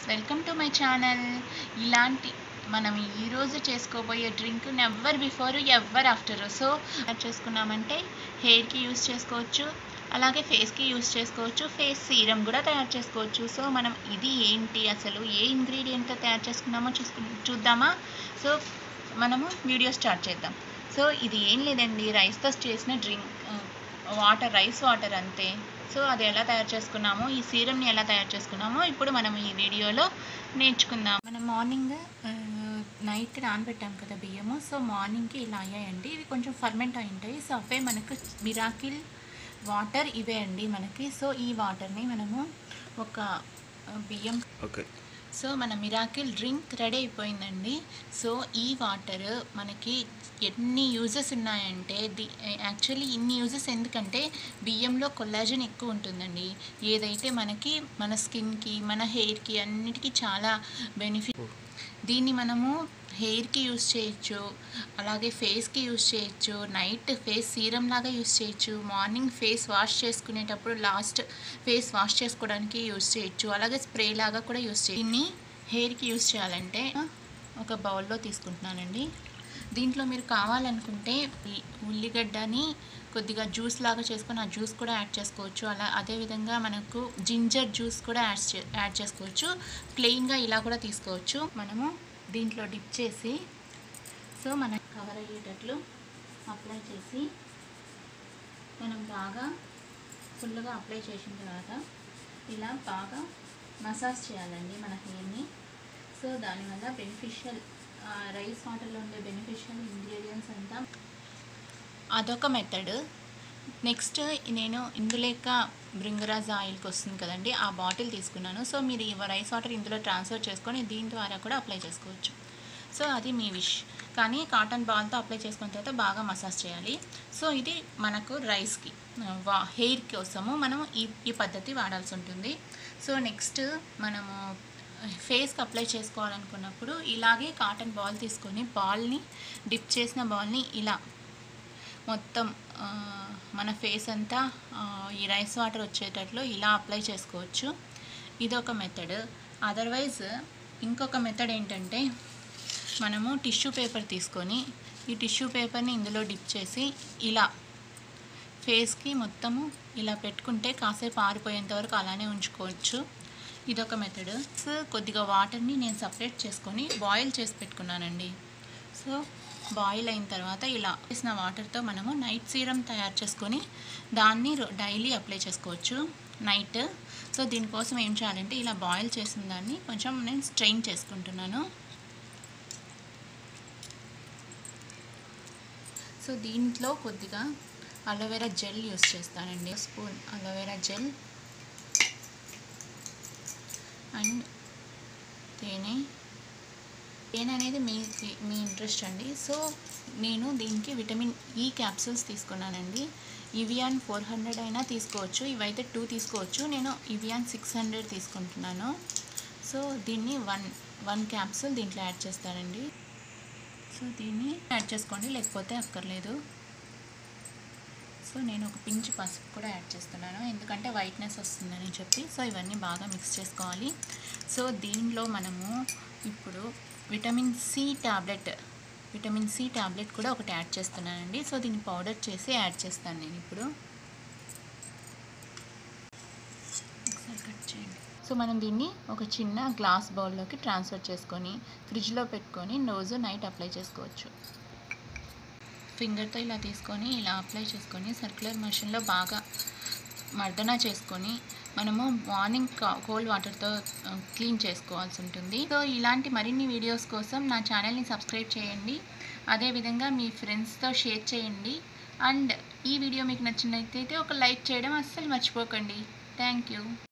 welcome to my channel ఇలాంటి మనం ఈరోజు చేసుకోబోయే drink never before ever after so చేసుకున్నామంటే హెయిర్కి యూస్ చేసుకోవచ్చు అలాగే ఫేస్కి యూస్ చేసుకోవచ్చు ఫేస్ సీరం కూడా తయారు చేసుకోవచ్చు సో మనం ఇది ఏంటి అసలు ఏ ఇంగ్రీడియంట్తో తయారు చేసుకున్నామో చూసుకు చూద్దామా సో మనము వీడియో స్టార్ట్ చేద్దాం సో ఇది ఏం లేదండి రైస్తో చేసిన డ్రింక్ వాటర్ రైస్ వాటర్ అంతే సో అది ఎలా తయారు చేసుకున్నామో ఈ సీరమ్ని ఎలా తయారు చేసుకున్నామో ఇప్పుడు మనం ఈ వీడియోలో నేర్చుకుందాం మనం మార్నింగ్ నైట్ నానబెట్టాం కదా బియ్యము సో మార్నింగ్కి ఇలా అయ్యాయండి ఇవి కొంచెం ఫర్మెంట్ అయి ఉంటాయి సో అవే మనకు మిరాకిల్ వాటర్ ఇవే అండి మనకి సో ఈ వాటర్ని మనము ఒక ఆ, బియ్యం ఓకే సో మన మిరాకిల్ డ్రింక్ రెడీ అయిపోయిందండి సో ఈ వాటర్ మనకి ఎన్ని యూజెస్ ఉన్నాయంటే ది యాక్చువల్లీ ఇన్ని యూజెస్ ఎందుకంటే బియ్యంలో కొల్లాజన్ ఎక్కువ ఉంటుందండి ఏదైతే మనకి మన స్కిన్కి మన హెయిర్కి అన్నిటికీ చాలా బెనిఫిట్ దీన్ని మనము హెయిర్కి యూస్ చేయొచ్చు అలాగే ఫేస్కి యూస్ చేయొచ్చు నైట్ ఫేస్ సీరం లాగా యూస్ చేయొచ్చు మార్నింగ్ ఫేస్ వాష్ చేసుకునేటప్పుడు లాస్ట్ ఫేస్ వాష్ చేసుకోవడానికి యూస్ చేయొచ్చు అలాగే స్ప్రే లాగా కూడా యూస్ చేయొచ్చు దీన్ని హెయిర్కి యూస్ చేయాలంటే ఒక బౌల్లో తీసుకుంటున్నానండి దీంట్లో మీరు కావాలనుకుంటే ఈ ఉల్లిగడ్డని కొద్దిగా జ్యూస్ లాగా చేసుకొని ఆ జ్యూస్ కూడా యాడ్ చేసుకోవచ్చు అలా అదేవిధంగా మనకు జింజర్ జ్యూస్ కూడా యాడ్ చే యాడ్ చేసుకోవచ్చు ప్లెయిన్గా ఇలా కూడా తీసుకోవచ్చు మనము దీంట్లో డిప్ చేసి సో మన కవర్ అయ్యేటట్లు అప్లై చేసి మనం బాగా ఫుల్గా అప్లై చేసిన తర్వాత ఇలా బాగా మసాజ్ చేయాలండి మన హెయిర్ని సో దానివల్ల బెనిఫిషియల్ రైస్ వాటర్లో ఉండే బెనిఫిషియల్ ఇంగ్రీడియంట్స్ అంతా అదొక మెథడ్ నెక్స్ట్ నేను ఇందులేక బృంగరాజ్ ఆయిల్కి వస్తుంది కదండి ఆ బాటిల్ తీసుకున్నాను సో మీరు ఈ రైస్ వాటర్ ఇందులో ట్రాన్స్ఫర్ చేసుకొని దీని ద్వారా కూడా అప్లై చేసుకోవచ్చు సో అది మీ విష్ కానీ కాటన్ బాల్తో అప్లై చేసుకున్న తర్వాత బాగా మసాజ్ చేయాలి సో ఇది మనకు రైస్కి వా హెయిర్ కోసము మనం ఈ ఈ పద్ధతి వాడాల్సి ఉంటుంది సో నెక్స్ట్ మనము ఫేస్కి అప్లై చేసుకోవాలనుకున్నప్పుడు ఇలాగే కాటన్ బాల్ తీసుకొని బాల్ని డిప్ చేసిన బాల్ని ఇలా మొత్తం ఆ, మన ఫేస్ అంతా ఆ, ఈ రైస్ వాటర్ వచ్చేటట్లు ఇలా అప్లై చేసుకోవచ్చు ఇదొక మెథడ్ అదర్వైజ్ ఇంకొక మెథడ్ ఏంటంటే మనము టిష్యూ పేపర్ తీసుకొని ఈ టిష్యూ పేపర్ని ఇందులో డిప్ చేసి ఇలా ఫేస్కి మొత్తము ఇలా పెట్టుకుంటే కాసేపు ఆరిపోయేంత వరకు అలానే ఉంచుకోవచ్చు ఇదొక మెథడ్ సో కొద్దిగా వాటర్ని నేను సపరేట్ చేసుకొని బాయిల్ చేసి పెట్టుకున్నానండి సో బాయిల్ అయిన తర్వాత ఇలా వేసిన వాటర్తో మనము నైట్ సీరం తయారు చేసుకొని దాన్ని డైలీ అప్లై చేసుకోవచ్చు నైట్ సో దీనికోసం ఏం చేయాలంటే ఇలా బాయిల్ చేసిన దాన్ని కొంచెం నేను స్ట్రెయిన్ చేసుకుంటున్నాను సో దీంట్లో కొద్దిగా అలోవెరా జెల్ యూస్ చేస్తానండి స్పూన్ అలోవెరా జెల్ అండ్ తేనె తేనె అనేది మీ మీ ఇంట్రెస్ట్ అండి సో నేను దీనికి విటమిన్ ఈ క్యాప్సూల్స్ తీసుకున్నానండి ఇవియాన్ ఫోర్ హండ్రెడ్ అయినా తీసుకోవచ్చు ఇవైతే టూ తీసుకోవచ్చు నేను ఇవియాన్ సిక్స్ హండ్రెడ్ తీసుకుంటున్నాను సో దీన్ని వన్ వన్ క్యాప్సూల్ దీంట్లో యాడ్ చేస్తానండి సో దీన్ని యాడ్ చేసుకోండి లేకపోతే అక్కర్లేదు సో నేను ఒక పించ్ పసుపు కూడా యాడ్ చేస్తున్నాను ఎందుకంటే వైట్నెస్ వస్తుందని చెప్పి సో ఇవన్నీ బాగా మిక్స్ చేసుకోవాలి సో దీనిలో మనము ఇప్పుడు vitamin C tablet vitamin C tablet కూడా ఒకటి యాడ్ చేస్తున్నానండి సో దీన్ని పౌడర్ చేసి యాడ్ చేస్తాను నేను ఇప్పుడు ఒకసారి కట్ చేయండి సో మనం దీన్ని ఒక చిన్న గ్లాస్ బౌల్లోకి ట్రాన్స్ఫర్ చేసుకొని ఫ్రిడ్జ్లో పెట్టుకొని రోజు నైట్ అప్లై చేసుకోవచ్చు ఫింగర్తో ఇలా తీసుకొని ఇలా అప్లై చేసుకొని సర్క్యులర్ మషన్లో బాగా మర్దన చేసుకొని మనము మార్నింగ్ కోల్డ్ వాటర్తో క్లీన్ చేసుకోవాల్సి ఉంటుంది సో ఇలాంటి మరిన్ని వీడియోస్ కోసం నా ఛానల్ని సబ్స్క్రైబ్ చేయండి అదేవిధంగా మీ ఫ్రెండ్స్తో షేర్ చేయండి అండ్ ఈ వీడియో మీకు నచ్చినట్లయితే ఒక లైక్ చేయడం అస్సలు మర్చిపోకండి థ్యాంక్ యూ